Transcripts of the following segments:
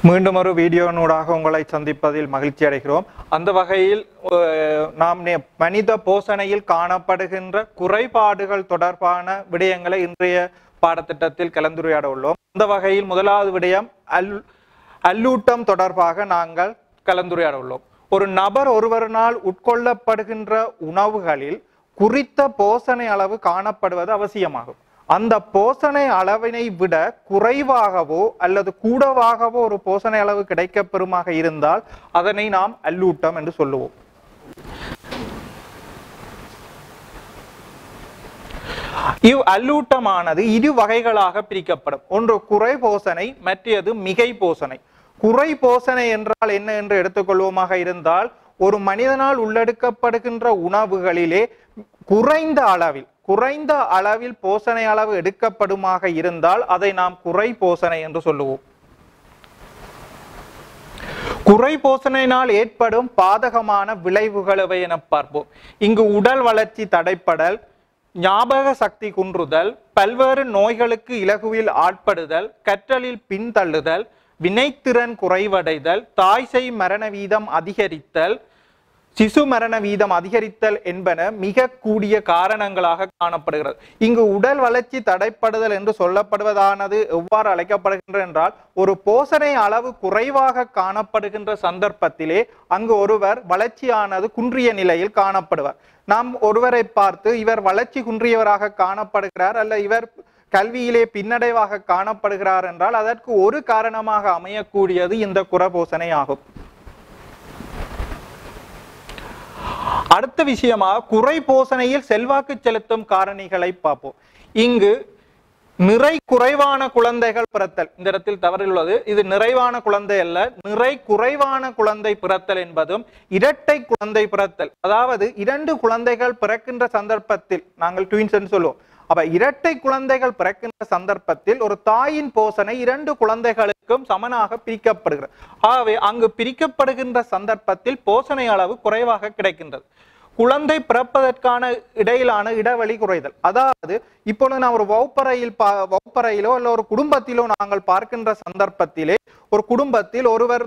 மீண்டும் ஒரு வீடியோனூடாக உங்களை சந்திப்பதில் மகிழ்ச்சி அடைகிறோம் அந்த வகையில் அஹ், நாம் நே- மனித போசணையில் காணப்படுகின்ற குறைபாடுகள் தொடர்பான விடயங்களை இன்றைய பாடத்திட்டத்தில் கலந்துரையாட உள்ளோம் அந்த வகையில் முதலாவது விடயம் அல் அல்லூட்டம் தொடர்பாக நாங்கள் கலந்துரையாட உள்ளோம் ஒரு நபர் ஒருவரினால் உட்கொள்ளப்படுகின்ற உணவுகளில் குறித்த போசணை அளவு காணப்படுவது அவசியமாகும் அந்த போசணை அளவினை விட குறைவாகவோ அல்லது கூடவாகவோ ஒரு போசணை அளவு கிடைக்கப்பெறுமாக இருந்தால் அதனை நாம் அல்லூட்டம் என்று சொல்லுவோம் இவ் அல்லூட்டமானது இரு வகைகளாக பிரிக்கப்படும் ஒன்று குறை போசனை மற்றது மிகை போசனை குறை போசனை என்றால் என்ன என்று எடுத்துக்கொள்வோமாக இருந்தால் ஒரு மனிதனால் உள்ளெடுக்கப்படுகின்ற உணவுகளிலே குறைந்த அளவில் குறைந்த அளவில் போசனை அளவு எடுக்கப்படுமாக இருந்தால் அதை நாம் குறை போசனை என்று சொல்லுவோம் குறை போசனையினால் ஏற்படும் பாதகமான விளைவுகள் எவை என பார்ப்போம் இங்கு உடல் வளர்ச்சி தடைப்படல் ஞாபக சக்தி குன்றுதல் பல்வேறு நோய்களுக்கு இலகுவில் ஆட்படுதல் கற்றலில் பின்தள்ளுதல் வினைத்திறன் குறைவடைதல் தாய்சை மரண வீதம் அதிகரித்தல் சிசு மரண வீதம் அதிகரித்தல் என்பன மிக கூடிய காரணங்களாக காணப்படுகிறது இங்கு உடல் வளர்ச்சி தடைப்படுதல் என்று சொல்லப்படுவதானது எவ்வாறு அழைக்கப்படுகின்ற என்றால் ஒரு போசனை அளவு குறைவாக காணப்படுகின்ற சந்தர்ப்பத்திலே அங்கு ஒருவர் வளர்ச்சியானது குன்றிய நிலையில் காணப்படுவார் நாம் ஒருவரை பார்த்து இவர் வளர்ச்சி குன்றியவராக காணப்படுகிறார் அல்ல இவர் கல்வியிலே பின்னடைவாக காணப்படுகிறார் என்றால் அதற்கு ஒரு காரணமாக அமையக்கூடியது இந்த குறபோசனை ஆகும் அடுத்த விஷயமாக குறை போசனையில் செல்வாக்கு செலுத்தும் காரணிகளை பார்ப்போம் இங்கு நிறை குறைவான குழந்தைகள் பிறத்தல் இந்த இடத்தில் தவறு உள்ளது இது நிறைவான குழந்தை அல்ல நிறை குறைவான குழந்தை பிறத்தல் என்பதும் இரட்டை குழந்தை பிறத்தல் அதாவது இரண்டு குழந்தைகள் பிறக்கின்ற சந்தர்ப்பத்தில் நாங்கள் ட்வின்ஸ் என்று சொல்லுவோம் அப்ப இரட்டை குழந்தைகள் பிறக்கின்ற சந்தர்ப்பத்தில் ஒரு தாயின் போசனை இரண்டு குழந்தைகளுக்கும் சமனாக பிரிக்கப்படுகிறது ஆகவே அங்கு பிரிக்கப்படுகின்ற சந்தர்ப்பத்தில் போசனை அளவு குறைவாக கிடைக்கின்றது குழந்தை பிறப்பதற்கான இடையிலான இடைவெளி குறைதல் அதாவது இப்பொழுது நான் ஒரு வகுப்பறையில் பா வகுப்பறையிலோ அல்ல ஒரு குடும்பத்திலோ நாங்கள் பார்க்கின்ற சந்தர்ப்பத்திலே ஒரு குடும்பத்தில் ஒருவர்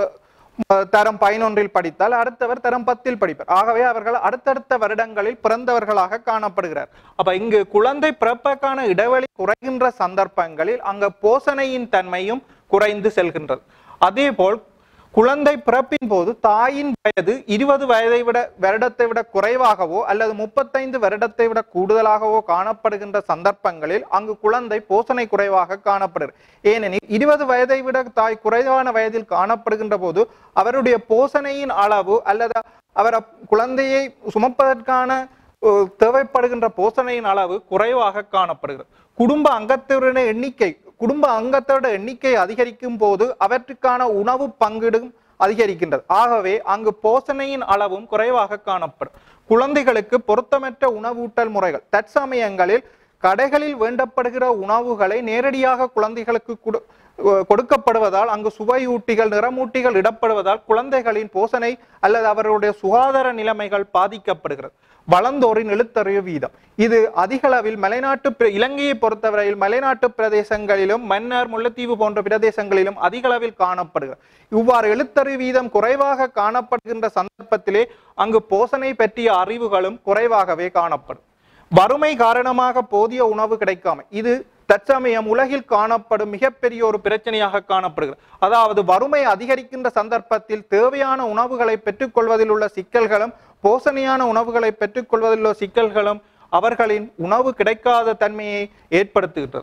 அஹ், தரம் பதினொன்றில் படித்தால் அடுத்தவர் தரம் பத்தில் படிப்பார் ஆகவே அவர்கள் அடுத்தடுத்த வருடங்களில் பிறந்தவர்களாக காணப்படுகிறார் அப்ப இங்கு குழந்தை பிறப்பதற்கான இடைவெளி குறைகின்ற சந்தர்ப்பங்களில் அங்க போசனையின் தன்மையும் குறைந்து செல்கின்றது அதே போல் குழந்தை பிறப்பின் போது தாயின் வயது இருபது வயதை விட வருடத்தை விட குறைவாகவோ அல்லது முப்பத்தைந்து வருடத்தை விட கூடுதலாகவோ காணப்படுகின்ற சந்தர்ப்பங்களில் அங்கு குழந்தை போசனை குறைவாக காணப்படுகிறது ஏனெனில் இருபது வயதை விட தாய் குறைவான வயதில் காணப்படுகின்ற போது அவருடைய போசனையின் அளவு அல்லது அவர் அப்- குழந்தையை சுமப்பதற்கான அஹ், தேவைப்படுகின்ற போசனையின் அளவு குறைவாக காணப்படுகிறது குடும்ப அங்கத்தினரின் எண்ணிக்கை குடும்ப அங்கத்தோட எண்ணிக்கை அதிகரிக்கும் போது அவற்றுக்கான உணவு பங்கிடும் அதிகரிக்கின்றது ஆகவே அங்கு போசனையின் அளவும் குறைவாக காணப்படும் குழந்தைகளுக்கு பொருத்தமற்ற உணவூட்டல் முறைகள் தற்சமயங்களில் கடைகளில் வேண்டப்படுகிற உணவுகளை நேரடியாக குழந்தைகளுக்கு கொடு- அஹ் கொடுக்கப்படுவதால் அங்கு சுவையூட்டிகள் நிறமூட்டிகள் இடப்படுவதால் குழந்தைகளின் போசனை அல்லது அவர்களுடைய சுகாதார நிலைமைகள் பாதிக்கப்படுகிறது வளர்ந்தோரின் எழுத்தறிவு வீதம் இது அதிகளவில் மலைநாட்டு பிர- இலங்கையை பொறுத்தவரையில் மலைநாட்டு பிரதேசங்களிலும் மன்னார் முல்லைத்தீவு போன்ற பிரதேசங்களிலும் அதிகளவில் காணப்படுகிறது இவ்வாறு எழுத்தறிவு வீதம் குறைவாக காணப்படுகின்ற சந்தர்ப்பத்திலே அங்கு போசனை பற்றிய அறிவுகளும் குறைவாகவே காணப்படும் வறுமை காரணமாக போதிய உணவு கிடைக்காமை இது தற்சமயம் உலகில் காணப்படும் மிகப்பெரிய ஒரு பிரச்சனையாக காணப்படுகிறது அதாவது வறுமை அதிகரிக்கின்ற சந்தர்ப்பத்தில் தேவையான உணவுகளை பெற்றுக்கொள்வதில் உள்ள சிக்கல்களும் போசனையான உணவுகளை பெற்றுக்கொள்வதில் உள்ள சிக்கல்களும் அவர்களின் உணவு கிடைக்காத தன்மையை ஏற்படுத்துகின்றது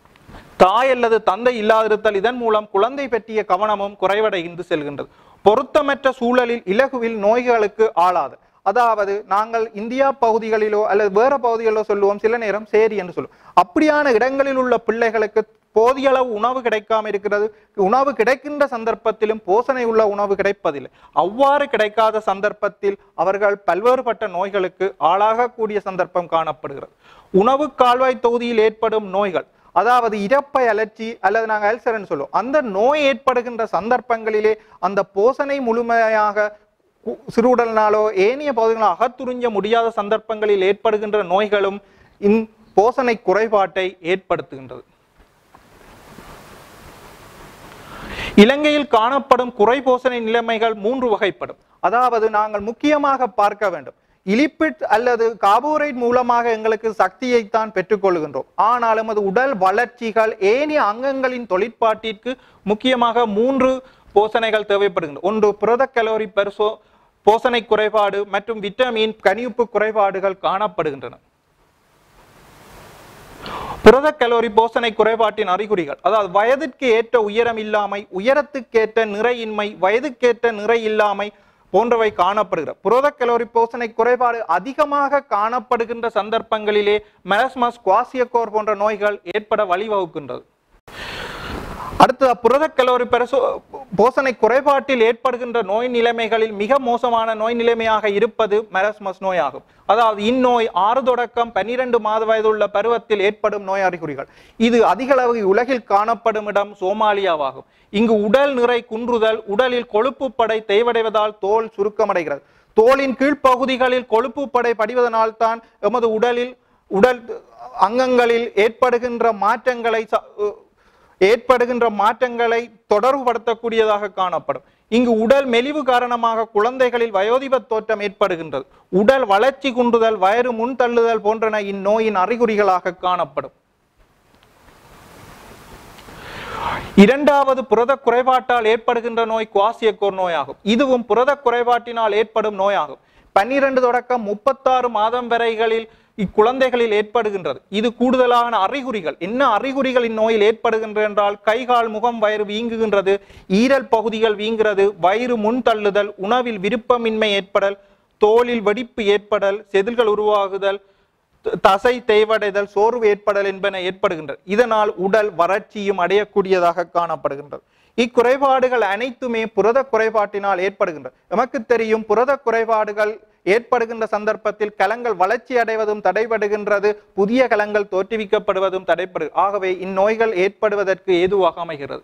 தாய் அல்லது தந்தை இல்லாதிருத்தல் இதன் மூலம் குழந்தை பற்றிய கவனமும் குறைவடைந்து செல்கின்றது பொருத்தமற்ற சூழலில் இலகுவில் நோய்களுக்கு ஆளாது அதாவது நாங்கள் இந்தியா பகுதிகளிலோ அல்லது வேற பகுதிகளிலோ சொல்லுவோம் சில நேரம் சேரி என்று சொல்லுவோம் அப்படியான இடங்களில் உள்ள பிள்ளைகளுக்கு போதிய அளவு உணவு கிடைக்காம இருக்கிறது உணவு கிடைக்கின்ற சந்தர்ப்பத்திலும் போசனை உள்ள உணவு கிடைப்பதில்லை அவ்வாறு கிடைக்காத சந்தர்ப்பத்தில் அவர்கள் பல்வேறுபட்ட நோய்களுக்கு ஆளாகக்கூடிய சந்தர்ப்பம் காணப்படுகிறது உணவு கால்வாய் தொகுதியில் ஏற்படும் நோய்கள் அதாவது இறப்பை அலர்ச்சி அல்லது நாங்கள் அல்சர்ன்னு சொல்லுவோம் அந்த நோய் ஏற்படுகின்ற சந்தர்ப்பங்களிலே அந்த போசனை முழுமையாக கு- சிறுவுடல்னாலோ ஏனைய பகுதிகளோ அகத்துறிஞ்ச முடியாத சந்தர்ப்பங்களில் ஏற்படுகின்ற நோய்களும் இன் போசனை குறைபாட்டை ஏற்படுத்துகின்றது இலங்கையில் காணப்படும் குறைபோசனை நிலைமைகள் மூன்று வகைப்படும் அதாவது நாங்கள் முக்கியமாக பார்க்க வேண்டும் இலிப்பிட் அல்லது கார்போரைட் மூலமாக எங்களுக்கு சக்தியைத்தான் பெற்றுக்கொள்கின்றோம் ஆனால் எமது உடல் வளர்ச்சிகள் ஏனைய அங்கங்களின் தொழிற்பாட்டிற்கு முக்கியமாக மூன்று போசனைகள் தேவைப்படுகின்றன ஒன்று புரத கலோரி பெருசோ போசனை குறைபாடு மற்றும் விட்டமின் கனியுப்பு குறைபாடுகள் காணப்படுகின்றன புரத கலோரி போசனை குறைபாட்டின் அறிகுறிகள் அதாவது வயதிற்கு ஏற்ற உயரம் இல்லாமை உயரத்துக்கேற்ற நிறையின்மை வயதுக்கேற்ற நிறை இல்லாமை போன்றவை காணப்படுகிறது புரத கலோரி போசனை குறைபாடு அதிகமாக காணப்படுகின்ற சந்தர்ப்பங்களிலே மெலஸ்மஸ் குவாசியக்கோர் போன்ற நோய்கள் ஏற்பட வழிவகுக்கின்றது அடுத்து புரத கலோரி பெருசு போசனை குறைபாட்டில் ஏற்படுகின்ற நோய் நிலைமைகளில் மிக மோசமான நோய் நிலைமையாக இருப்பது மெலஸ்மஸ் நோயாகும் அதாவது இந்நோய் ஆறு தொடக்கம் பன்னிரண்டு மாத வயதுள்ள பருவத்தில் ஏற்படும் நோய் அறிகுறிகள் இது அதிக அளவு உலகில் காணப்படும் இடம் சோமாலியாவாகும் இங்கு உடல் நிறை குன்றுதல் உடலில் கொழுப்பு படை தேய்வடைவதால் தோல் சுருக்கமடைகிறது தோலின் கீழ்ப்பகுதிகளில் கொழுப்பு படை படிவதனால் தான் எமது உடலில் உடல் அங்கங்களில் ஏற்படுகின்ற மாற்றங்களை ச- ஏற்படுகின்ற மாற்றங்களை தொடர்புபடுத்தக்கூடியதாக காணப்படும் இங்கு உடல் மெலிவு காரணமாக குழந்தைகளில் வயோதிப தோற்றம் ஏற்படுகின்றது உடல் வளர்ச்சி குன்றுதல் வயறு முன் தள்ளுதல் போன்றன இந்நோயின் அறிகுறிகளாக காணப்படும் இரண்டாவது புரத குறைபாட்டால் ஏற்படுகின்ற நோய் குவாசியக்கோர் நோயாகும் இதுவும் புரத குறைபாட்டினால் ஏற்படும் நோயாகும் பன்னிரண்டு தொடக்கம் முப்பத்தாறு மாதம் வரைகளில் இக்குழந்தைகளில் ஏற்படுகின்றது இது கூடுதலான அறிகுறிகள் என்ன அறிகுறிகள் இந்நோயில் ஏற்படுகின்றன என்றால் கை கால் முகம் வயிறு வீங்குகின்றது ஈரல் பகுதிகள் வீங்குகிறது வயிறு முன் தள்ளுதல் உணவில் விருப்பமின்மை ஏற்படல் தோலில் வெடிப்பு ஏற்படல் செதில்கள் உருவாகுதல் த- தசை தேய்வடைதல் சோர்வு ஏற்படல் என்பன ஏற்படுகின்றது இதனால் உடல் வறட்சியும் அடையக்கூடியதாக காணப்படுகின்றது இக்குறைபாடுகள் அனைத்துமே புரத குறைபாட்டினால் ஏற்படுகின்றது எமக்கு தெரியும் புரத குறைபாடுகள் ஏற்படுகின்ற சந்தர்ப்பத்தில் கலங்கள் வளர்ச்சி அடைவதும் தடைபடுகின்றது புதிய கலங்கள் தோற்றுவிக்கப்படுவதும் தடைபடு ஆகவே இந்நோய்கள் ஏற்படுவதற்கு ஏதுவாக அமைகிறது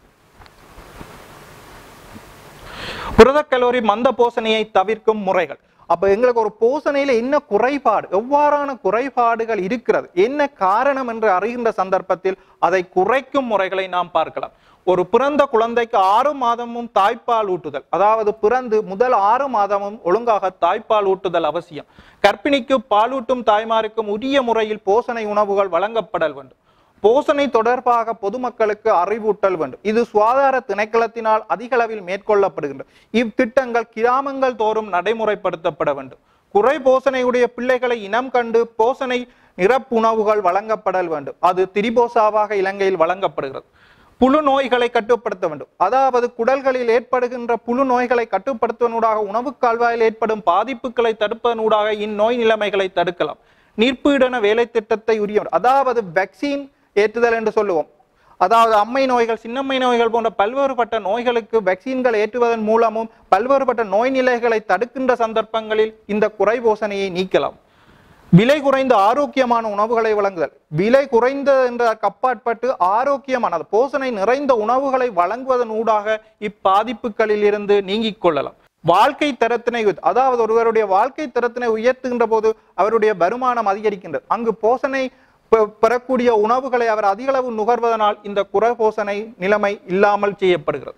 புரத கலோரி மந்த போசனையை தவிர்க்கும் முறைகள் அப்ப எங்களுக்கு ஒரு போசனையில என்ன குறைபாடு எவ்வாறான குறைபாடுகள் இருக்கிறது என்ன காரணம் என்று அறிகின்ற சந்தர்ப்பத்தில் அதை குறைக்கும் முறைகளை நாம் பார்க்கலாம் ஒரு பிறந்த குழந்தைக்கு ஆறு மாதமும் தாய்ப்பால் ஊட்டுதல் அதாவது பிறந்து முதல் ஆறு மாதமும் ஒழுங்காக தாய்ப்பால் ஊட்டுதல் அவசியம் கர்ப்பிணிக்கு பாலூட்டும் தாய்மாருக்கும் உரிய முறையில் போசனை உணவுகள் வழங்கப்படல் வேண்டும் போசனை தொடர்பாக பொதுமக்களுக்கு அறிவூட்டல் வேண்டும் இது சுகாதார திணைக்களத்தினால் அதிக அளவில் மேற்கொள்ளப்படுகின்றது இத்திட்டங்கள் கிராமங்கள் தோறும் நடைமுறைப்படுத்தப்பட வேண்டும் குறை போசனையுடைய பிள்ளைகளை இனம் கண்டு போசனை நிரப்புணவுகள் வழங்கப்படல் வேண்டும் அது திரிபோசாவாக இலங்கையில் வழங்கப்படுகிறது புழு நோய்களை கட்டுப்படுத்த வேண்டும் அதாவது குடல்களில் ஏற்படுகின்ற புழு நோய்களை கட்டுப்படுத்துவதனூடாக உணவு கால்வாயில் ஏற்படும் பாதிப்புகளை தடுப்பதனூடாக இந்நோய் நிலைமைகளை தடுக்கலாம் நீர்ப்பீடன வேலை திட்டத்தை உரிய அதாவது வேக்சின் ஏற்றுதல் என்று சொல்லுவோம் அதாவது அம்மை நோய்கள் சின்னம்மை நோய்கள் போன்ற பல்வேறுபட்ட நோய்களுக்கு வேக்சின்கள் ஏற்றுவதன் மூலமும் பல்வேறுபட்ட நோய் நிலைகளை தடுக்கின்ற சந்தர்ப்பங்களில் இந்த குறைபோசனையை நீக்கலாம் விலை குறைந்த ஆரோக்கியமான உணவுகளை வழங்குதல் விலை குறைந்த என்ற கப்பாற்பட்டு ஆரோக்கியமான அது போசனை நிறைந்த உணவுகளை வழங்குவதன் ஊடாக இப்பாதிப்புகளில் இருந்து நீங்கிக் கொள்ளலாம் வாழ்க்கை தரத்தினை உயர்த்த- அதாவது ஒருவருடைய வாழ்க்கை தரத்தினை உயர்த்துகின்ற போது அவருடைய வருமானம் அதிகரிக்கின்றது அங்கு போசனை பெ- பெறக்கூடிய உணவுகளை அவர் அதிக அளவு நுகர்வதனால் இந்த குறை போசனை நிலைமை இல்லாமல் செய்யப்படுகிறது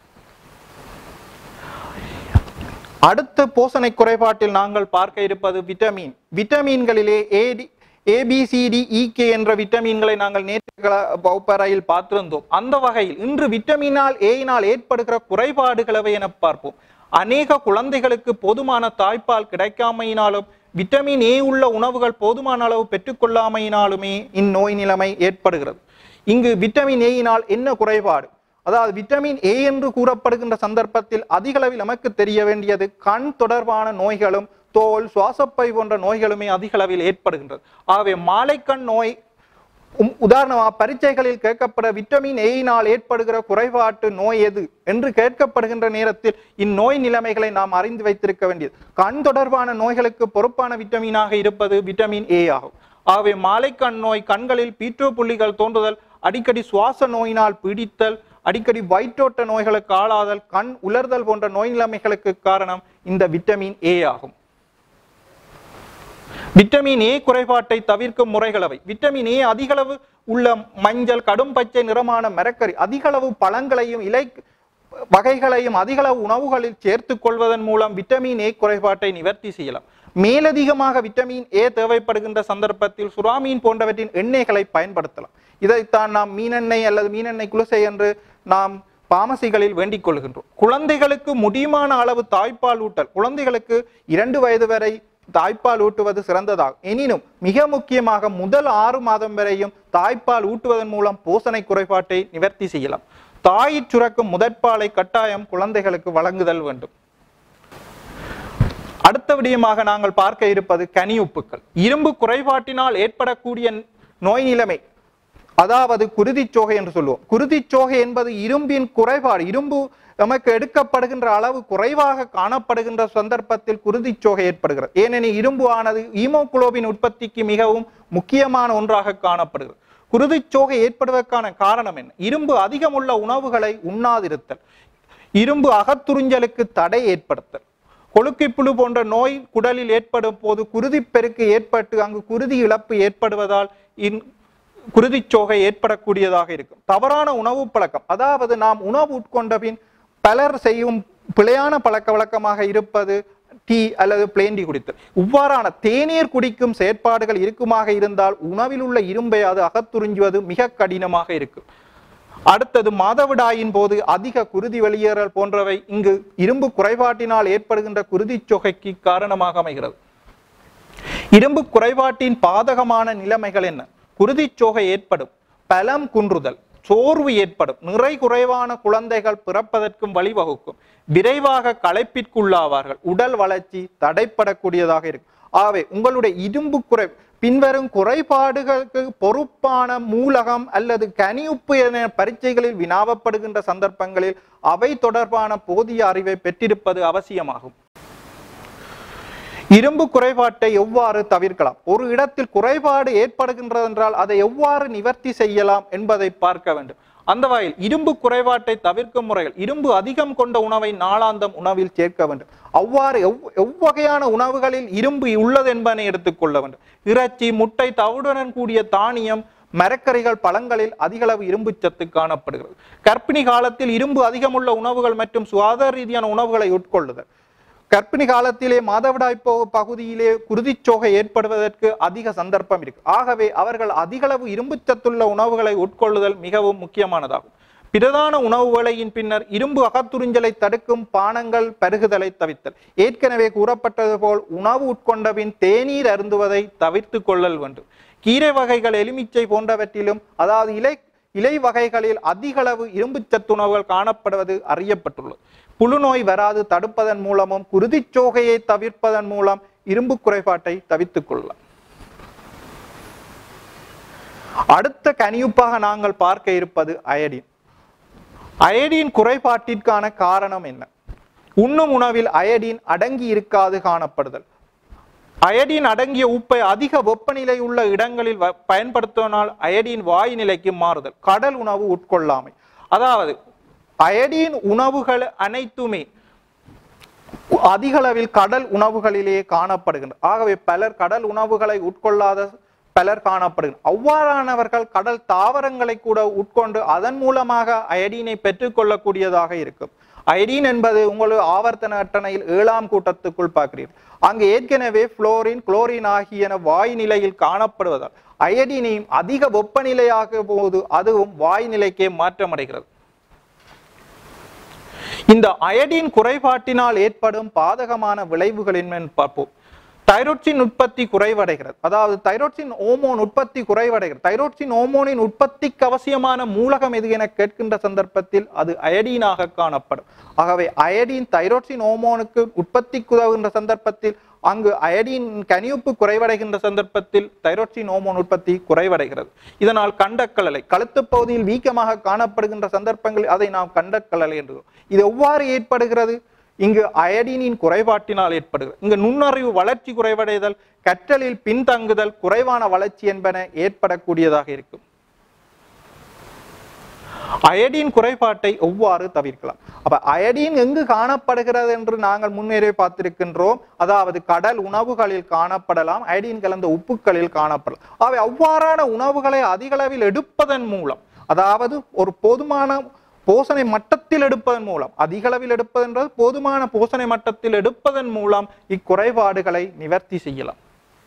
அடுத்த போசனை குறைபாட்டில் நாங்கள் பார்க்க இருப்பது விட்டமின் விட்டமின்களிலே ஏடி ஏபிசிடி இகே என்ற விட்டமின்களை நாங்கள் நேற்று வகுப்பறையில் பார்த்திருந்தோம் அந்த வகையில் இன்று விட்டமினால் ஏயினால் ஏற்படுகிற குறைபாடுகளவை என பார்ப்போம் அநேக குழந்தைகளுக்கு போதுமான தாய்ப்பால் கிடைக்காமையினாலும் விட்டமின் ஏ உள்ள உணவுகள் போதுமான அளவு பெற்றுக்கொள்ளாமையினாலுமே இந்நோய் நிலைமை ஏற்படுகிறது இங்கு விட்டமின் ஏயினால் என்ன குறைபாடு அதாவது விட்டமின் ஏ என்று கூறப்படுகின்ற சந்தர்ப்பத்தில் அதிக அளவில் நமக்கு தெரிய வேண்டியது கண் தொடர்பான நோய்களும் தோல் சுவாசப்பை போன்ற நோய்களுமே அதிக அளவில் ஏற்படுகின்றது ஆகவே மாலைக்கண் நோய் உம் உதாரணமாக பரீட்சைகளில் கேட்கப்பட விட்டமின் ஏயினால் ஏற்படுகிற குறைபாட்டு நோய் எது என்று கேட்கப்படுகின்ற நேரத்தில் இந்நோய் நிலைமைகளை நாம் அறிந்து வைத்திருக்க வேண்டியது கண் தொடர்பான நோய்களுக்கு பொறுப்பான விட்டமினாக இருப்பது விட்டமின் ஏ ஆகும் ஆகவே மாலைக்கண் நோய் கண்களில் பீற்றோ புள்ளிகள் தோன்றுதல் அடிக்கடி சுவாச நோயினால் பீடித்தல் அடிக்கடி வயிற்றோட்ட நோய்களுக்கு ஆளாதல் கண் உலர்தல் போன்ற நோய் நிலைமைகளுக்கு காரணம் இந்த விட்டமின் ஏ ஆகும் விட்டமின் ஏ குறைபாட்டை தவிர்க்கும் முறைகள் அவை விட்டமின் ஏ அதிகளவு உள்ள மஞ்சள் கடும் பச்சை நிறமான மரக்கறி அதிக அளவு பழங்களையும் இலை வகைகளையும் அதிக அளவு உணவுகளில் சேர்த்துக் கொள்வதன் மூலம் விட்டமின் ஏ குறைபாட்டை நிவர்த்தி செய்யலாம் மேலதிகமாக விட்டமின் ஏ தேவைப்படுகின்ற சந்தர்ப்பத்தில் சுறாமீன் போன்றவற்றின் எண்ணெய்களை பயன்படுத்தலாம் இதைத்தான் நாம் மீனெண்ணெய் அல்லது மீனெண்ணெய் குளிசை என்று நாம் பாமசிகளில் வேண்டிக் கொள்கின்றோம் குழந்தைகளுக்கு முடியுமான அளவு தாய்ப்பால் ஊட்டல் குழந்தைகளுக்கு இரண்டு வயது வரை தாய்ப்பால் ஊட்டுவது சிறந்ததாகும் எனினும் மிக முக்கியமாக முதல் ஆறு மாதம் வரையும் தாய்ப்பால் ஊட்டுவதன் மூலம் போசனை குறைபாட்டை நிவர்த்தி செய்யலாம் தாயிற் சுரக்கும் முதற்பாலை கட்டாயம் குழந்தைகளுக்கு வழங்குதல் வேண்டும் அடுத்த விடயமாக நாங்கள் பார்க்க இருப்பது கனி உப்புக்கள் இரும்பு குறைபாட்டினால் ஏற்படக்கூடிய நோய் நிலைமை அதாவது குருதிச்சோகை என்று சொல்லுவோம் குருதிச்சோகை என்பது இரும்பின் குறைபாடு இரும்பு நமக்கு எடுக்கப்படுகின்ற அளவு குறைவாக காணப்படுகின்ற சந்தர்ப்பத்தில் குருதிச்சோகை ஏற்படுகிறது ஏனெனில் இரும்பு ஆனது ஈமோகுளோபின் உற்பத்திக்கு மிகவும் முக்கியமான ஒன்றாக காணப்படுகிறது குருதிச்சோகை ஏற்படுவதற்கான காரணம் என்ன இரும்பு அதிகமுள்ள உணவுகளை உண்ணாதிருத்தல் இரும்பு அகத்துறிஞ்சலுக்கு தடை ஏற்படுத்தல் கொழுக்கைப்புழு போன்ற நோய் குடலில் ஏற்படும் போது குருதிப் பெருக்கு ஏற்பட்டு அங்கு குருதி இழப்பு ஏற்படுவதால் இன் குருதிச்சோகை ஏற்படக்கூடியதாக இருக்கும் தவறான உணவு பழக்கம் அதாவது நாம் உணவு உட்கொண்ட பின் பலர் செய்யும் பிழையான பழக்க வழக்கமாக இருப்பது டீ அல்லது பிளேன் டீ குடித்தல் இவ்வாறான தேநீர் குடிக்கும் செயற்பாடுகள் இருக்குமாக இருந்தால் உணவில் உள்ள இரும்பை அது அகத்துறிஞ்சுவது மிக கடினமாக இருக்கும் அடுத்தது மாதவிடாயின் போது அதிக குருதி வெளியேறல் போன்றவை இங்கு இரும்பு குறைபாட்டினால் ஏற்படுகின்ற குருதிச் சொகைக்கு காரணமாக அமைகிறது இரும்பு குறைபாட்டின் பாதகமான நிலைமைகள் என்ன குருதிச்சோகை ஏற்படும் பலம் குன்றுதல் சோர்வு ஏற்படும் நிறை குறைவான குழந்தைகள் பிறப்பதற்கும் வழிவகுக்கும் விரைவாக களைப்பிற்குள்ளாவார்கள் உடல் வளர்ச்சி தடைப்படக்கூடியதாக இருக்கும் ஆகவே உங்களுடைய இரும்பு குறை பின்வரும் குறைபாடுகளுக்கு பொறுப்பான மூலகம் அல்லது கனியுப்பு என பரீட்சைகளில் வினாவப்படுகின்ற சந்தர்ப்பங்களில் அவை தொடர்பான போதிய அறிவை பெற்றிருப்பது அவசியமாகும் இரும்பு குறைபாட்டை எவ்வாறு தவிர்க்கலாம் ஒரு இடத்தில் குறைபாடு ஏற்படுகின்றது என்றால் அதை எவ்வாறு நிவர்த்தி செய்யலாம் என்பதை பார்க்க வேண்டும் அந்த வகையில் இரும்பு குறைபாட்டை தவிர்க்கும் முறைகள் இரும்பு அதிகம் கொண்ட உணவை நாளாந்தம் உணவில் சேர்க்க வேண்டும் அவ்வாறு எவ் எவ்வகையான உணவுகளில் இரும்பு உள்ளது என்பதனை எடுத்துக்கொள்ள வேண்டும் இறைச்சி முட்டை தவிடுடன் கூடிய தானியம் மரக்கறிகள் பழங்களில் அதிகளவு இரும்பு சத்து காணப்படுகிறது கர்ப்பிணி காலத்தில் இரும்பு அதிகமுள்ள உணவுகள் மற்றும் சுகாதார ரீதியான உணவுகளை உட்கொள்ளுதல் கர்ப்பிணி காலத்திலே மாதவிடாய் போ பகுதியிலே குருதிச்சோகை ஏற்படுவதற்கு அதிக சந்தர்ப்பம் இருக்கு ஆகவே அவர்கள் அதிகளவு இரும்புச்சத்துள்ள உணவுகளை உட்கொள்ளுதல் மிகவும் முக்கியமானதாகும் பிரதான உணவு வேளையின் பின்னர் இரும்பு அகத்துறிஞ்சலை தடுக்கும் பானங்கள் பருகுதலை தவிர்த்தல் ஏற்கனவே கூறப்பட்டது போல் உணவு உட்கொண்ட பின் தேநீர் அருந்துவதை தவிர்த்து கொள்ளல் வேண்டும் கீரை வகைகள் எலுமிச்சை போன்றவற்றிலும் அதாவது இலை இலை வகைகளில் அதிகளவு இரும்புச் சத்துணவுகள் காணப்படுவது அறியப்பட்டுள்ளது புழுநோய் வராது தடுப்பதன் மூலமும் குருதிச்சோகையை தவிர்ப்பதன் மூலம் இரும்பு குறைபாட்டை தவிர்த்துக் கொள்ளலாம் அடுத்த கனியுப்பாக நாங்கள் பார்க்க இருப்பது அயடின் அயடின் குறைபாட்டிற்கான காரணம் என்ன உண்ணும் உணவில் அயடின் அடங்கி இருக்காது காணப்படுதல் அயடின் அடங்கிய உப்பை அதிக வெப்பநிலை உள்ள இடங்களில் வ- பயன்படுத்துவதனால் அயடின் வாயு நிலைக்கு மாறுதல் கடல் உணவு உட்கொள்ளாமை அதாவது அயடின் உணவுகள் அனைத்துமே அதிக அளவில் கடல் உணவுகளிலேயே காணப்படுகின்றன ஆகவே பலர் கடல் உணவுகளை உட்கொள்ளாத பலர் காணப்படுகின்றனர் அவ்வாறானவர்கள் கடல் தாவரங்களை கூட உட்கொண்டு அதன் மூலமாக அயடீனை பெற்றுக்கொள்ளக்கூடியதாக இருக்கும் அயடீன் என்பது உங்களுக்கு ஆவர்த்தன அட்டணையில் ஏழாம் கூட்டத்துக்குள் பார்க்கிறீர்கள் அங்கு ஏற்கனவே புளோரின் குளோரின் ஆகியன வாயு நிலையில் காணப்படுவதால் அயடினையும் அதிக வெப்பநிலையாக போது அதுவும் வாயு நிலைக்கே மாற்றமடைகிறது இந்த அயடின் குறைபாட்டினால் ஏற்படும் பாதகமான விளைவுகள் என்னன்னு பார்ப்போம் தைரோட்சின் உற்பத்தி குறைவடைகிறது அதாவது தைரோட்சின் ஓமோன் உற்பத்தி குறைவடைகிறது தைரோட்சின் ஓமோனின் உற்பத்திக்கு அவசியமான மூலகம் எது என கேட்கின்ற சந்தர்ப்பத்தில் அது அயடீனாக காணப்படும் ஆகவே அயடின் தைரோட்சின் ஓமோனுக்கு உற்பத்திக்கு உதவுகின்ற சந்தர்ப்பத்தில் அங்கு அயடின் கனியுப்பு குறைவடைகின்ற சந்தர்ப்பத்தில் தைரோட்சின் ஓமோன் உற்பத்தி குறைவடைகிறது இதனால் கண்டக்கலலை கழுத்துப் பகுதியில் வீக்கமாக காணப்படுகின்ற சந்தர்ப்பங்களில் அதை நாம் கண்டக்கலலை என்று இது எவ்வாறு ஏற்படுகிறது இங்கு அயடினின் குறைபாட்டினால் ஏற்படுகிறது இங்கு நுண்ணறிவு வளர்ச்சி குறைவடைதல் கற்றலில் பின்தங்குதல் குறைவான வளர்ச்சி என்பன ஏற்படக்கூடியதாக இருக்கும் அயடின் குறைபாட்டை எவ்வாறு தவிர்க்கலாம் அப்ப அயடின் எங்கு காணப்படுகிறது என்று நாங்கள் முன்னேறே பார்த்திருக்கின்றோம் அதாவது கடல் உணவுகளில் காணப்படலாம் அயடின் கலந்த உப்புக்களில் காணப்படலாம் அவை அவ்வாறான உணவுகளை அதிக அளவில் எடுப்பதன் மூலம் அதாவது ஒரு போதுமான போசனை மட்டத்தில் எடுப்பதன் மூலம் அதிக அளவில் எடுப்பதென்றது போதுமான போசனை மட்டத்தில் எடுப்பதன் மூலம் இக்குறைபாடுகளை நிவர்த்தி செய்யலாம்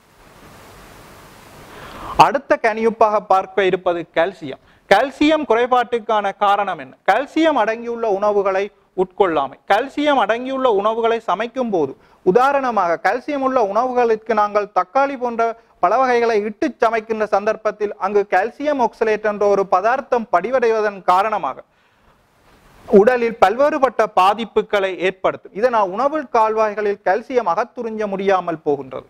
அடுத்த கனியுப்பாக பார்க்க இருப்பது கால்சியம் கால்சியம் குறைபாட்டுக்கான காரணம் என்ன கால்சியம் அடங்கியுள்ள உணவுகளை உட்கொள்ளாமை கால்சியம் அடங்கியுள்ள உணவுகளை சமைக்கும் போது உதாரணமாக கால்சியம் உள்ள உணவுகளுக்கு நாங்கள் தக்காளி போன்ற பல வகைகளை இட்டு சமைக்கின்ற சந்தர்ப்பத்தில் அங்கு கால்சியம் ஆக்சலேட் என்ற ஒரு பதார்த்தம் படிவடைவதன் காரணமாக உடலில் பல்வேறுபட்ட பாதிப்புகளை ஏற்படுத்தும் இதனால் உணவு கால்வாய்களில் கால்சியம் அகத்துறிஞ்ச முடியாமல் போகின்றது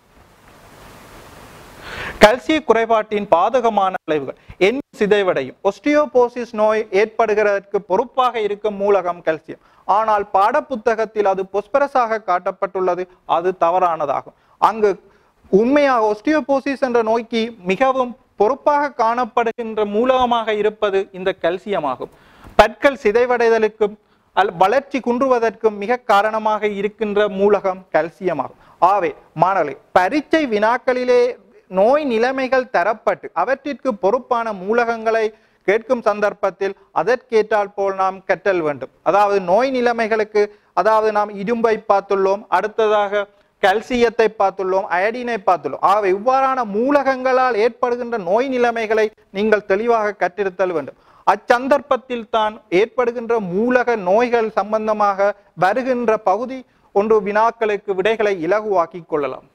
கல்சிய குறைபாட்டின் பாதகமான விளைவுகள் என் சிதைவடையும் ஒஸ்டியோபோசிஸ் நோய் ஏற்படுகிறதற்கு பொறுப்பாக இருக்கும் மூலகம் கல்சியம் ஆனால் பாடப்புத்தகத்தில் அது பொஸ்பரஸாக காட்டப்பட்டுள்ளது அது தவறானதாகும் அங்கு உண்மையாக ஒஸ்டியோபோசிஸ் என்ற நோய்க்கு மிகவும் பொறுப்பாக காணப்படுகின்ற மூலகமாக இருப்பது இந்த கல்சியம் ஆகும் பற்கள் சிதைவடைதலுக்கும் அல் வளர்ச்சி குன்றுவதற்கும் மிக காரணமாக இருக்கின்ற மூலகம் கல்சியம் ஆகும் ஆவே மாணவர்களே பரீட்சை வினாக்களிலே நோய் நிலைமைகள் தரப்பட்டு அவற்றிற்கு பொறுப்பான மூலகங்களை கேட்கும் சந்தர்ப்பத்தில் அதற்கேற்றால் போல் நாம் கற்றல் வேண்டும் அதாவது நோய் நிலைமைகளுக்கு அதாவது நாம் இரும்பை பார்த்துள்ளோம் அடுத்ததாக கல்சியத்தை பார்த்துள்ளோம் அயடினை பார்த்துள்ளோம் ஆகவே இவ்வாறான மூலகங்களால் ஏற்படுகின்ற நோய் நிலைமைகளை நீங்கள் தெளிவாக கற்றிருத்தல் வேண்டும் அச்சந்தர்ப்பத்தில் தான் ஏற்படுகின்ற மூலக நோய்கள் சம்பந்தமாக வருகின்ற பகுதி ஒன்று வினாக்களுக்கு விடைகளை இலகுவாக்கிக் கொள்ளலாம்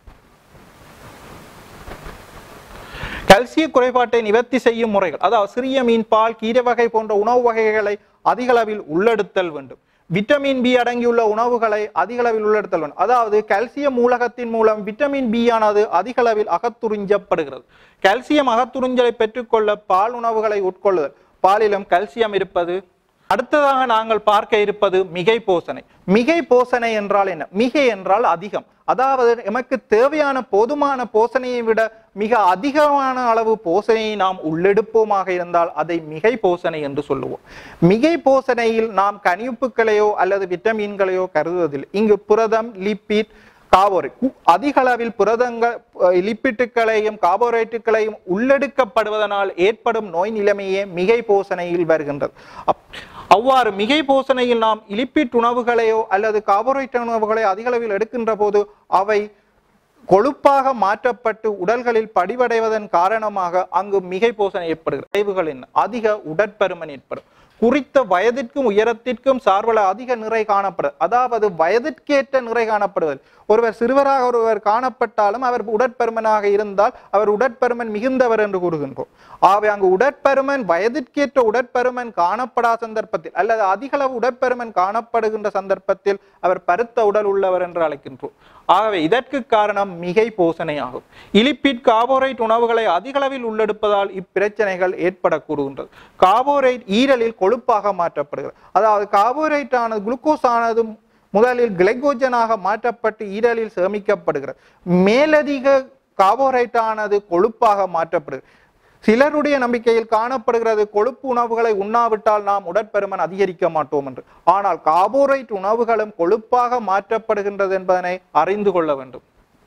கல்சிய குறைபாட்டை நிவர்த்தி செய்யும் முறைகள் அதாவது சிறிய மீன் பால் கீரை வகை போன்ற உணவு வகைகளை அதிக அளவில் உள்ளெடுத்தல் வேண்டும் விட்டமின் பி அடங்கியுள்ள உணவுகளை அதிக அளவில் உள்ளெடுத்தல் வேண்டும் அதாவது கல்சியம் மூலகத்தின் மூலம் விட்டமின் பி ஆனது அதிக அளவில் அகத்துறிஞ்சப்படுகிறது கல்சியம் அகத்துறிஞ்சலை பெற்றுக்கொள்ள பால் உணவுகளை உட்கொள்ளுதல் பாலிலும் கல்சியம் இருப்பது அடுத்ததாக நாங்கள் பார்க்க இருப்பது மிகை போசனை மிகை போசனை என்றால் என்ன மிகை என்றால் அதிகம் அதாவது எமக்கு தேவையான போதுமான போசனையை விட மிக அதிகமான அளவு போசனையை நாம் உள்ளெடுப்போமாக இருந்தால் அதை மிகை போசனை என்று சொல்லுவோம் மிகை போசனையில் நாம் கனியுப்புகளையோ அல்லது விட்டமின்களையோ கருதுவதில்லை இங்கு புரதம் லிப்பிட் கார்போரேட் அதிக அளவில் புரதங்கள் அஹ், லிப்பிட்டுகளையும் கார்போரேட்டுகளையும் உள்ளெடுக்கப்படுவதனால் ஏற்படும் நோய் நிலைமையே மிகை போசனையில் வருகின்றது அப்- அவ்வாறு மிகை போசனையில் நாம் லிப்பிட் உணவுகளையோ அல்லது கார்போரேட் உணவுகளையோ அதிக அளவில் எடுக்கின்ற போது அவை கொழுப்பாக மாற்றப்பட்டு உடல்களில் படிவடைவதன் காரணமாக அங்கு மிகை போசனை ஏற்படுகிறது விளைவுகள் என்ன அதிக உடற்பருமன் ஏற்படும் குறித்த வயதிற்கும் உயரத்திற்கும் சார்புள்ள அதிக நிறை காணப்படும் அதாவது வயதிற்கேற்ற நிறை காணப்படுவது ஒருவர் சிறுவராக ஒருவர் காணப்பட்டாலும் அவர் உடற்பருமனாக இருந்தால் அவர் உடற்பருமன் மிகுந்தவர் என்று கூறுகின்றோம் ஆகவே அங்கு உடற்பருமன் வயதிற்கேற்ற உடற்பருமன் காணப்படா சந்தர்ப்பத்தில் அல்லது அதிக அளவு உடற்பருமன் காணப்படுகின்ற சந்தர்ப்பத்தில் அவர் பருத்த உடல் உள்ளவர் என்று அழைக்கின்றோம் ஆகவே இதற்கு காரணம் மிகை போசனை ஆகும் இலிப்பிட் கார்போரைட் உணவுகளை அதிக அளவில் உள்ளெடுப்பதால் இப்பிரச்சனைகள் ஏற்படக்கூடுகின்றது கார்போரைட் ஈரலில் கொழுப்பாக மாற்றப்படுகிறது அதாவது கார்போரைட் ஆனது குளுக்கோஸ் ஆனது முதலில் கிளைகோஜனாக மாற்றப்பட்டு ஈரலில் சேமிக்கப்படுகிறது மேலதிக கார்போரைட் ஆனது கொழுப்பாக மாற்றப்படுகிறது சிலருடைய நம்பிக்கையில் காணப்படுகிறது கொழுப்பு உணவுகளை உண்ணாவிட்டால் நாம் உடற்பருமன் அதிகரிக்க மாட்டோம் என்று ஆனால் கார்போரைட் உணவுகளும் கொழுப்பாக மாற்றப்படுகின்றது என்பதனை அறிந்து கொள்ள வேண்டும்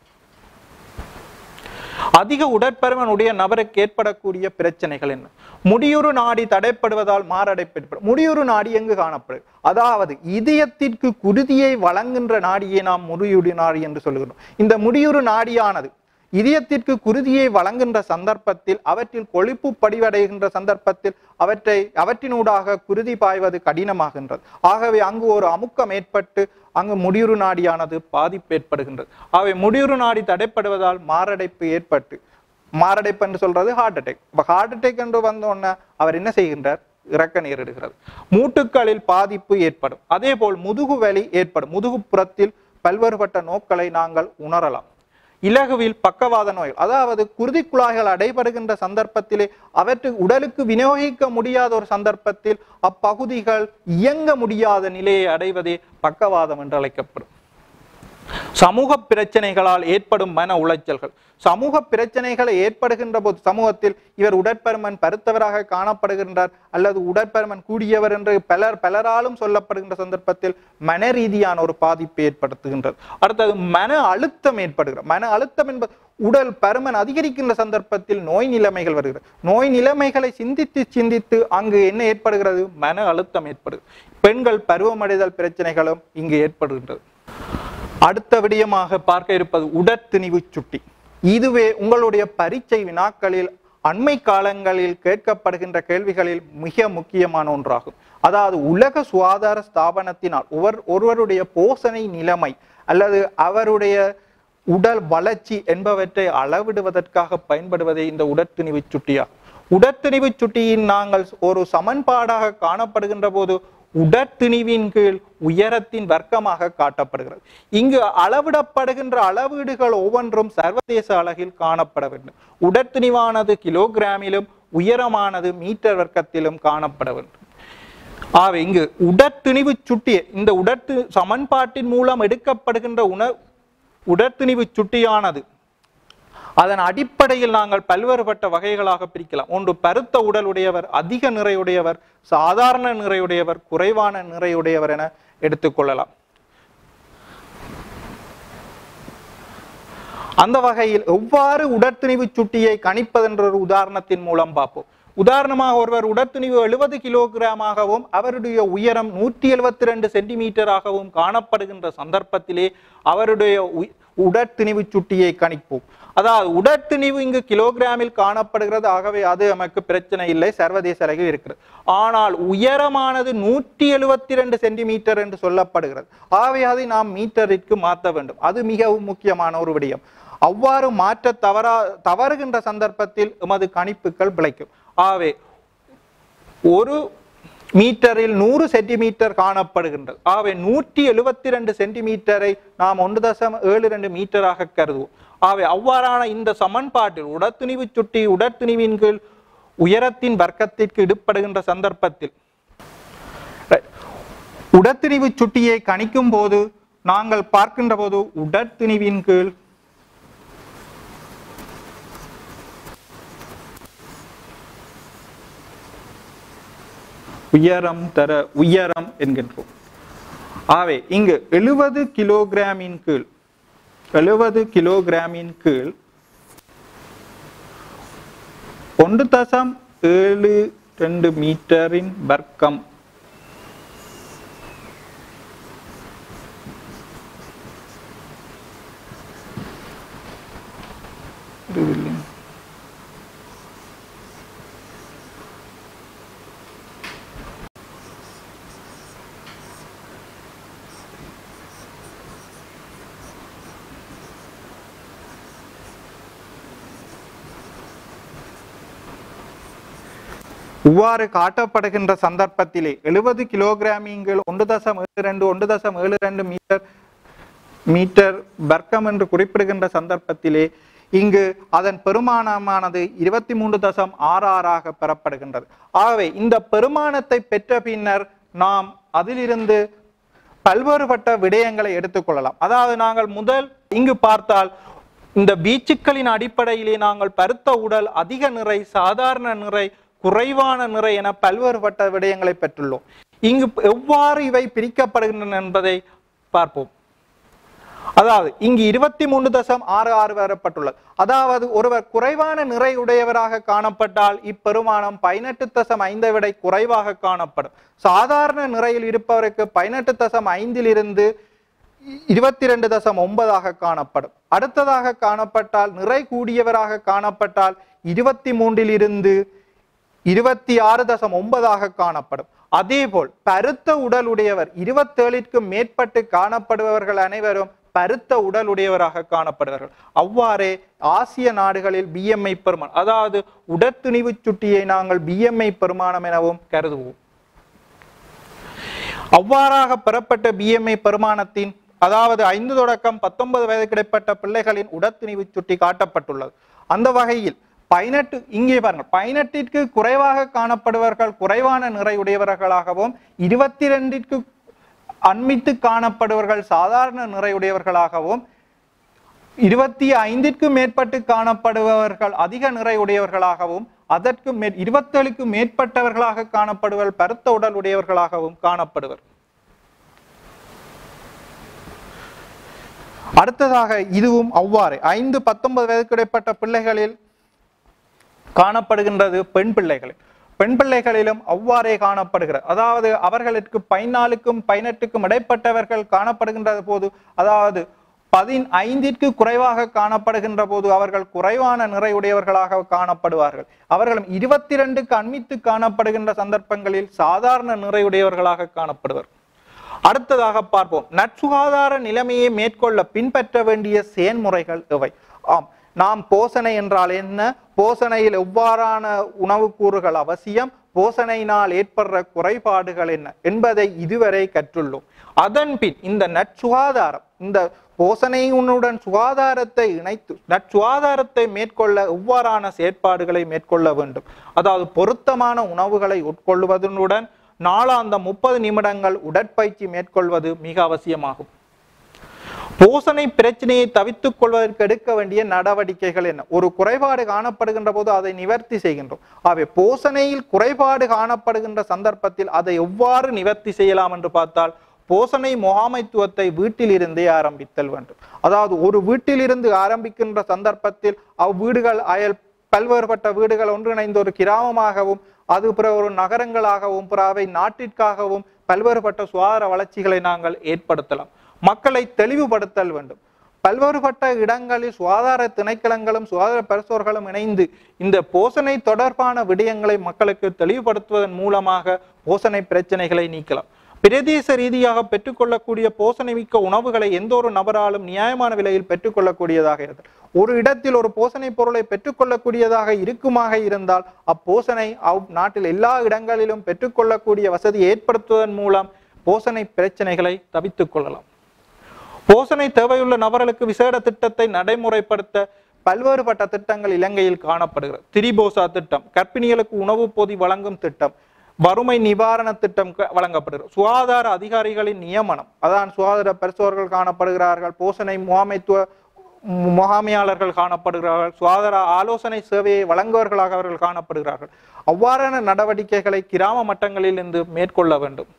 அதிக உடற்பருமன் உடைய நபருக்கு ஏற்படக்கூடிய பிரச்சனைகள் என்ன முடியுறு நாடி தடைப்படுவதால் மாரடைப்பு ஏற்படும் முடியுறு நாடி எங்கு காணப்படும் அதாவது இதயத்திற்கு குருதியை வழங்குகின்ற நாடியை நாம் முடியுறு நாடி என்று சொல்லுகிறோம் இந்த முடியுறு நாடியானது இதயத்திற்கு குருதியை வழங்குகின்ற சந்தர்ப்பத்தில் அவற்றில் கொழுப்பு படிவடைகின்ற சந்தர்ப்பத்தில் அவற்றை அவற்றினூடாக குருதி பாய்வது கடினமாகின்றது ஆகவே அங்கு ஒரு அமுக்கம் ஏற்பட்டு அங்கு முடியுறு நாடியானது பாதிப்பு ஏற்படுகின்றது ஆகவே முடியுறு நாடி தடைப்படுவதால் மாரடைப்பு ஏற்பட்டு மாரடைப்பு என்று சொல்றது ஹார்ட் அட்டாக் இப்ப ஹார்ட் அட்டாக் என்று வந்த உடனே அவர் என்ன செய்கின்றார் இறக்க நேரிடுகிறது மூட்டுக்களில் பாதிப்பு ஏற்படும் அதே போல் முதுகு வலி ஏற்படும் முதுகுப்புறத்தில் பல்வேறுபட்ட நோக்களை நாங்கள் உணரலாம் இலகுவில் பக்கவாத நோய்கள் அதாவது குருதி குழாய்கள் அடைபடுகின்ற சந்தர்ப்பத்திலே அவற்றை உடலுக்கு விநியோகிக்க முடியாத ஒரு சந்தர்ப்பத்தில் அப்பகுதிகள் இயங்க முடியாத நிலையை அடைவதே பக்கவாதம் என்று அழைக்கப்படும் சமூக பிரச்சனைகளால் ஏற்படும் மன உளைச்சல்கள் சமூக பிரச்சனைகளை ஏற்படுகின்ற போது சமூகத்தில் இவர் உடற்பருமன் பருத்தவராக காணப்படுகின்றார் அல்லது உடற்பருமன் கூடியவர் என்று பலர் பலராலும் சொல்லப்படுகின்ற சந்தர்ப்பத்தில் மன ரீதியான ஒரு பாதிப்பை ஏற்படுத்துகின்றது அடுத்தது மன அழுத்தம் ஏற்படுகிறது மன அழுத்தம் என்பது உடல் பருமன் அதிகரிக்கின்ற சந்தர்ப்பத்தில் நோய் நிலைமைகள் வருகிறது நோய் நிலைமைகளை சிந்தித்து சிந்தித்து அங்கு என்ன ஏற்படுகிறது மன அழுத்தம் ஏற்படுகிறது பெண்கள் பருவமடைதல் பிரச்சனைகளும் இங்கு ஏற்படுகின்றது அடுத்த விடயமாக பார்க்க இருப்பது உடற்திணிவு சுட்டி இதுவே உங்களுடைய பரீட்சை வினாக்களில் அண்மை காலங்களில் கேட்கப்படுகின்ற கேள்விகளில் மிக முக்கியமான ஒன்றாகும் அதாவது உலக சுகாதார ஸ்தாபனத்தினால் ஒவர் ஒருவருடைய போசனை நிலைமை அல்லது அவருடைய உடல் வளர்ச்சி என்பவற்றை அளவிடுவதற்காக பயன்படுவதே இந்த உடற்திணிவு சுட்டியாகும் உடற்திணிவு சுட்டியின் நாங்கள் ஒரு சமன்பாடாக காணப்படுகின்ற போது உடற்திணிவின் கீழ் உயரத்தின் வர்க்கமாக காட்டப்படுகிறது இங்கு அளவிடப்படுகின்ற அளவீடுகள் ஒவ்வொன்றும் சர்வதேச அளவில் காணப்பட வேண்டும் உடற்திணிவானது கிலோகிராமிலும் உயரமானது மீட்டர் வர்க்கத்திலும் காணப்பட வேண்டும் ஆக இங்கு உடற்திணிவு சுட்டிய இந்த உடற்து சமன்பாட்டின் மூலம் எடுக்கப்படுகின்ற உண உடற்திணிவு சுட்டியானது அதன் அடிப்படையில் நாங்கள் பல்வேறுபட்ட வகைகளாக பிரிக்கலாம் ஒன்று பருத்த உடல் உடையவர் அதிக நிறையுடையவர் சாதாரண நிறையுடையவர் குறைவான நிறையுடையவர் என எடுத்துக்கொள்ளலாம் அந்த வகையில் எவ்வாறு உடற்திணிவு சுட்டியை கணிப்பதென்ற ஒரு உதாரணத்தின் மூலம் பார்ப்போம் உதாரணமாக ஒருவர் உடற்துணிவு எழுபது கிலோகிராமாகவும் அவருடைய உயரம் நூற்றி எழுபத்தி ரெண்டு சென்டிமீட்டராகவும் காணப்படுகின்ற சந்தர்ப்பத்திலே அவருடைய உய்- உடற்திணிவு சுட்டியை கணிப்போம் அதாவது உடற்திணிவு இங்கு கிலோகிராமில் காணப்படுகிறது ஆகவே அது நமக்கு பிரச்சனை இல்லை சர்வதேச அளவில் இருக்கிறது ஆனால் உயரமானது நூற்றி எழுபத்தி ரெண்டு சென்டிமீட்டர் என்று சொல்லப்படுகிறது ஆகவே அதை நாம் மீட்டரிற்கு மாற்ற வேண்டும் அது மிகவும் முக்கியமான ஒரு விடயம் அவ்வாறு மாற்ற தவறா தவறுகின்ற சந்தர்ப்பத்தில் எமது கணிப்புகள் பிழைக்கும் ஆகவே ஒரு மீட்டரில் நூறு சென்டிமீட்டர் காணப்படுகின்றது ஆகவே நூற்றி எழுபத்தி ரெண்டு சென்டிமீட்டரை நாம் ஒன்று தசம் ஏழு ரெண்டு மீட்டராக கருதுவோம் ஆகவே அவ்வாறான இந்த சமன்பாட்டில் உடற்துணிவு சுட்டி உடற்துணிவின் கீழ் உயரத்தின் வர்க்கத்திற்கு இடுப்படுகின்ற சந்தர்ப்பத்தில் Right. உடற்திணிவு சுட்டியை கணிக்கும் போது நாங்கள் பார்க்கின்ற போது உடற்திணிவின் கீழ் உயரம் தர உயரம் என்கின்றோம் ஆகவே இங்கு எழுபது கிலோகிராமின் கீழ் எழுபது கிலோகிராமின் கீழ் ஒன்று தசம் ஏழு ரெண்டு மீட்டரின் வர்க்கம் இதுவில்லை. இவ்வாறு காட்டப்படுகின்ற சந்தர்ப்பத்திலே எழுபது கிலோகிராமிங்கள் ஒன்று தசம் ஏழு ரெண்டு ஒன்று தசம் ஏழு ரெண்டு மீட்டர் மீட்டர் வர்க்கம் என்று குறிப்பிடுகின்ற சந்தர்ப்பத்திலே இங்கு அதன் பெருமானமானது இருபத்தி மூன்று தசம் ஆறு ஆறாக பெறப்படுகின்றது ஆகவே இந்த பெருமானத்தை பெற்ற பின்னர் நாம் அதிலிருந்து பல்வேறுபட்ட விடயங்களை எடுத்துக்கொள்ளலாம் அதாவது நாங்கள் முதல் இங்கு பார்த்தால் இந்த வீச்சுக்களின் அடிப்படையிலே நாங்கள் பருத்த உடல் அதிக நிறை சாதாரண நிறை குறைவான நிறை என பல்வேறுபட்ட விடயங்களை பெற்றுள்ளோம் இங்கு எவ்வாறு இவை பிரிக்கப்படுகின்றன என்பதை பார்ப்போம் அதாவது இங்கு இருபத்தி மூன்று தசம் ஆறு ஆறு வரப்பட்டுள்ளது அதாவது ஒருவர் குறைவான நிறை உடையவராக காணப்பட்டால் இப்பெருமானம் பதினெட்டு தசம் ஐந்தை விட குறைவாக காணப்படும் சாதாரண நிறையில் இருப்பவருக்கு பதினெட்டு தசம் ஐந்தில் இருந்து இருபத்தி ரெண்டு தசம் ஒன்பதாக காணப்படும் அடுத்ததாக காணப்பட்டால் நிறை கூடியவராக காணப்பட்டால் இருபத்தி மூன்றில் இருந்து இருபத்தி ஆறு தசம் ஒன்பதாக காணப்படும் அதேபோல் பருத்த உடல் உடையவர் இருபத்தேழிற்கும் மேற்பட்டு காணப்படுபவர்கள் அனைவரும் பருத்த உடல் உடையவராக காணப்படுவார்கள் அவ்வாறே ஆசிய நாடுகளில் பிஎம்ஐ பெருமானம் அதாவது உடற்துணிவு சுட்டியை நாங்கள் பிஎம்ஐ பெருமானம் எனவும் கருதுவோம் அவ்வாறாக பெறப்பட்ட பிஎம்ஐ பெருமானத்தின் அதாவது ஐந்து தொடக்கம் பத்தொன்பது வயது கிடைப்பட்ட பிள்ளைகளின் உடற்துணிவு சுட்டி காட்டப்பட்டுள்ளது அந்த வகையில் பதினெட்டு இங்கே பாருங்கள் பதினெட்டிற்கு குறைவாக காணப்படுவர்கள் குறைவான நிறை உடையவர்களாகவும் இருபத்தி ரெண்டிற்கு அண்மித்து காணப்படுவர்கள் சாதாரண நிறையுடையவர்களாகவும் இருபத்தி ஐந்திற்கு மேற்பட்டு காணப்படுபவர்கள் அதிக நிறையுடையவர்களாகவும் அதற்கு மே இருபத்தேழுக்கு மேற்பட்டவர்களாக காணப்படுவர் பருத்த உடல் உடையவர்களாகவும் காணப்படுவர் அடுத்ததாக இதுவும் அவ்வாறு ஐந்து பத்தொன்பது வயதுக்கு இடைப்பட்ட பிள்ளைகளில் காணப்படுகின்றது பெண் பிள்ளைகள் பெண் பிள்ளைகளிலும் அவ்வாறே காணப்படுகிறது அதாவது அவர்களுக்கு பதினாலுக்கும் பதினெட்டுக்கும் இடைப்பட்டவர்கள் காணப்படுகின்ற போது அதாவது பதினைந்திற்கு குறைவாக காணப்படுகின்ற போது அவர்கள் குறைவான நிறையுடையவர்களாக காணப்படுவார்கள் அவர்களும் இருபத்தி ரெண்டுக்கு அண்மித்து காணப்படுகின்ற சந்தர்ப்பங்களில் சாதாரண நிறையுடையவர்களாக காணப்படுவர் அடுத்ததாக பார்ப்போம் நற்சுகாதார நிலைமையை மேற்கொள்ள பின்பற்ற வேண்டிய செயல்முறைகள் எவை ஆம் நாம் போசனை என்றால் என்ன போசனையில் எவ்வாறான உணவுக்கூறுகள் அவசியம் போசனையினால் ஏற்படுற குறைபாடுகள் என்ன என்பதை இதுவரை கற்றுள்ளோம் அதன் பின் இந்த நற்சுகாதாரம் இந்த போசனையுடன் சுகாதாரத்தை இணைத்து நற்சுகாதாரத்தை மேற்கொள்ள எவ்வாறான செயற்பாடுகளை மேற்கொள்ள வேண்டும் அதாவது பொருத்தமான உணவுகளை உட்கொள்வதனுடன் நாளாந்த முப்பது நிமிடங்கள் உடற்பயிற்சி மேற்கொள்வது மிக அவசியமாகும் போசனை பிரச்சனையை தவித்துக் கொள்வதற்கு எடுக்க வேண்டிய நடவடிக்கைகள் என்ன ஒரு குறைபாடு காணப்படுகின்ற போது அதை நிவர்த்தி செய்கின்றோம் ஆகவே போசனையில் குறைபாடு காணப்படுகின்ற சந்தர்ப்பத்தில் அதை எவ்வாறு நிவர்த்தி செய்யலாம் என்று பார்த்தால் போசனை முகாமைத்துவத்தை வீட்டிலிருந்தே ஆரம்பித்தல் வேண்டும் அதாவது ஒரு வீட்டிலிருந்து ஆரம்பிக்கின்ற சந்தர்ப்பத்தில் அவ்வீடுகள் அயல் பல்வேறுபட்ட வீடுகள் ஒன்றிணைந்த ஒரு கிராமமாகவும் அது பிற ஒரு நகரங்களாகவும் பிற அவை நாட்டிற்காகவும் பல்வேறுபட்ட சுகாதார வளர்ச்சிகளை நாங்கள் ஏற்படுத்தலாம் மக்களை தெளிவுபடுத்தல் வேண்டும் பல்வேறுபட்ட இடங்களில் சுகாதார திணைக்களங்களும் சுகாதார பரிசோர்களும் இணைந்து இந்த போசனை தொடர்பான விடயங்களை மக்களுக்கு தெளிவுபடுத்துவதன் மூலமாக போசனை பிரச்சனைகளை நீக்கலாம் பிரதேச ரீதியாக பெற்றுக்கொள்ளக்கூடிய போசனை மிக்க உணவுகளை எந்த ஒரு நபராலும் நியாயமான விலையில் பெற்றுக்கொள்ளக்கூடியதாக இருந்தால் ஒரு இடத்தில் ஒரு போசனை பொருளை பெற்றுக்கொள்ளக்கூடியதாக இருக்குமாக இருந்தால் அப்போசனை அவ் நாட்டில் எல்லா இடங்களிலும் பெற்றுக்கொள்ளக்கூடிய வசதி ஏற்படுத்துவதன் மூலம் போசனை பிரச்சனைகளை தவித்துக் கொள்ளலாம் போசனை தேவையுள்ள நபர்களுக்கு விசேட திட்டத்தை நடைமுறைப்படுத்த பல்வேறுபட்ட திட்டங்கள் இலங்கையில் காணப்படுகிறது திரிபோசா திட்டம் கர்ப்பிணிகளுக்கு உணவு பொதி வழங்கும் திட்டம் வறுமை நிவாரண திட்டம் க- வழங்கப்படுகிறது சுகாதார அதிகாரிகளின் நியமனம் அதான் சுகாதார பரிசோர்கள் காணப்படுகிறார்கள் போசனை முகாமைத்துவ மு- முகாமையாளர்கள் காணப்படுகிறார்கள் சுகாதார ஆலோசனை சேவையை வழங்குவர்களாக அவர்கள் காணப்படுகிறார்கள் அவ்வாறான நடவடிக்கைகளை கிராம மட்டங்களில் இருந்து மேற்கொள்ள வேண்டும்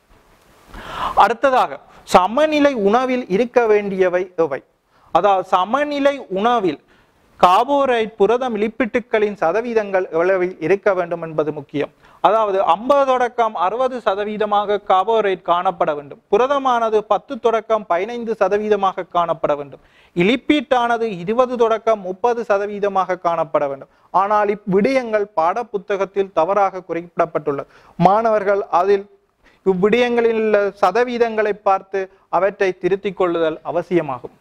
அடுத்ததாக சமநிலை உணவில் இருக்க வேண்டியவை எவை அதாவது சமநிலை உணவில் கார்போஹைட்ரேட் புரதம் லிப்பிட்டுக்களின் சதவீதங்கள் எவ்வளவில் இருக்க வேண்டும் என்பது முக்கியம் அதாவது ஐம்பது தொடக்கம் அறுபது சதவீதமாக கார்போஹைட்ரேட் காணப்பட வேண்டும் புரதமானது பத்து தொடக்கம் பதினைந்து சதவீதமாக காணப்பட வேண்டும் இலிப்பீட்டானது இருபது தொடக்கம் முப்பது சதவீதமாக காணப்பட வேண்டும் ஆனால் இவ்விடயங்கள் பாடப்புத்தகத்தில் தவறாக குறிப்பிடப்பட்டுள்ளது மாணவர்கள் அதில் இவ்விடயங்களில் உள்ள சதவீதங்களை பார்த்து அவற்றை திருத்திக் கொள்ளுதல் அவசியமாகும்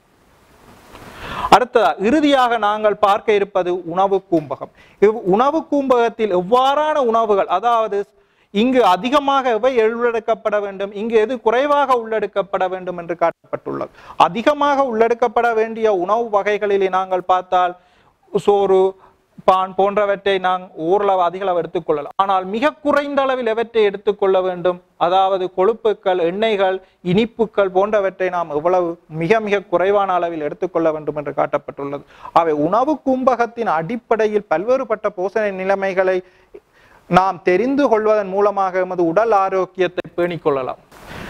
அடுத்ததா இறுதியாக நாங்கள் பார்க்க இருப்பது உணவு கூம்பகம் இவ் உணவு கூம்பகத்தில் எவ்வாறான உணவுகள் அதாவது இங்கு அதிகமாக எவை உள்ளெடுக்கப்பட வேண்டும் இங்கு எது குறைவாக உள்ளெடுக்கப்பட வேண்டும் என்று காட்டப்பட்டுள்ளது அதிகமாக உள்ளெடுக்கப்பட வேண்டிய உணவு வகைகளிலே நாங்கள் பார்த்தால் சோறு பான் போன்றவற்றை நாம் ஓரளவு அதிக அளவு எடுத்துக்கொள்ளலாம் ஆனால் மிக குறைந்த அளவில் எவற்றை எடுத்துக்கொள்ள வேண்டும் அதாவது கொழுப்புக்கள் எண்ணெய்கள் இனிப்புகள் போன்றவற்றை நாம் எவ்வளவு மிக மிக குறைவான அளவில் எடுத்துக்கொள்ள வேண்டும் என்று காட்டப்பட்டுள்ளது அவை உணவு கும்பகத்தின் அடிப்படையில் பல்வேறுபட்ட போஷண நிலைமைகளை நாம் தெரிந்து கொள்வதன் மூலமாக எமது உடல் ஆரோக்கியத்தை பேணிக் கொள்ளலாம்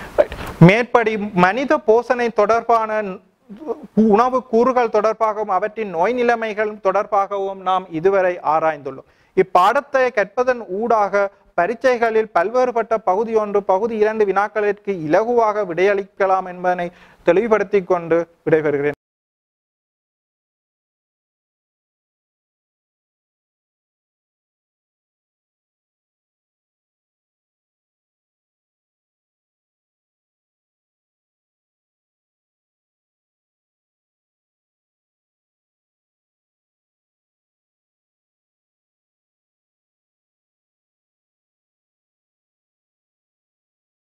மேற்படி மனித போஷணை தொடர்பான உணவு கூறுகள் தொடர்பாகவும் அவற்றின் நோய் நிலைமைகள் தொடர்பாகவும் நாம் இதுவரை ஆராய்ந்துள்ளோம் இப்பாடத்தை கற்பதன் ஊடாக பரீட்சைகளில் பல்வேறுபட்ட பகுதி ஒன்று பகுதி இரண்டு வினாக்களிற்கு இலகுவாக விடையளிக்கலாம் என்பதனை தெளிவுபடுத்திக் கொண்டு விடைபெறுகிறேன்